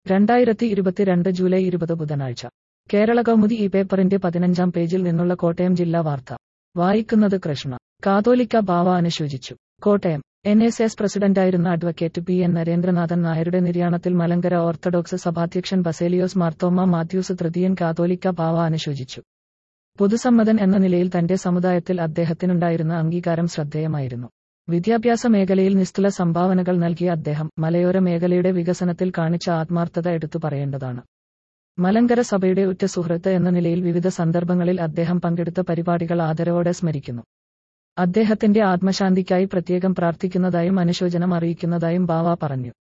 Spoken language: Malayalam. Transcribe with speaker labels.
Speaker 1: രണ്ടായിരത്തി ഇരുപത്തിരണ്ട് ജൂലൈ ഇരുപത് ബുധനാഴ്ച കേരള കൗമുദി ഈ പേപ്പറിന്റെ പതിനഞ്ചാം പേജിൽ നിന്നുള്ള കോട്ടയം ജില്ലാ വാർത്ത വായിക്കുന്നത് കൃഷ്ണ കാതോലിക്ക ബാവ അനുശോചിച്ചു കോട്ടയം എൻ എസ് എസ് പ്രസിഡന്റായിരുന്ന അഡ്വക്കേറ്റ് പി എൻ നരേന്ദ്രനാഥൻ നായരുടെ നിര്യാണത്തിൽ മലങ്കര ഓർത്തഡോക്സ് സഭാധ്യക്ഷൻ ബസേലിയോസ് മാർത്തോമ മാത്യൂസ് തൃതീയൻ കാതോലിക്ക ബാവ അനുശോചിച്ചു പൊതുസമ്മതൻ എന്ന നിലയിൽ തന്റെ സമുദായത്തിൽ അദ്ദേഹത്തിനുണ്ടായിരുന്ന അംഗീകാരം ശ്രദ്ധേയമായിരുന്നു വിദ്യാഭ്യാസ മേഖലയിൽ നിസ്തുല സംഭാവനകൾ നൽകിയ അദ്ദേഹം മലയോര മേഖലയുടെ വികസനത്തിൽ കാണിച്ച ആത്മാർത്ഥത എടുത്തു പറയേണ്ടതാണ് മലങ്കര സഭയുടെ ഉറ്റ സുഹൃത്ത് എന്ന നിലയിൽ വിവിധ സന്ദർഭങ്ങളിൽ അദ്ദേഹം പങ്കെടുത്ത പരിപാടികൾ ആദരവോടെ സ്മരിക്കുന്നു അദ്ദേഹത്തിന്റെ ആത്മശാന്തിക്കായി പ്രത്യേകം പ്രാർത്ഥിക്കുന്നതായും അനുശോചനം അറിയിക്കുന്നതായും ബാവ പറഞ്ഞു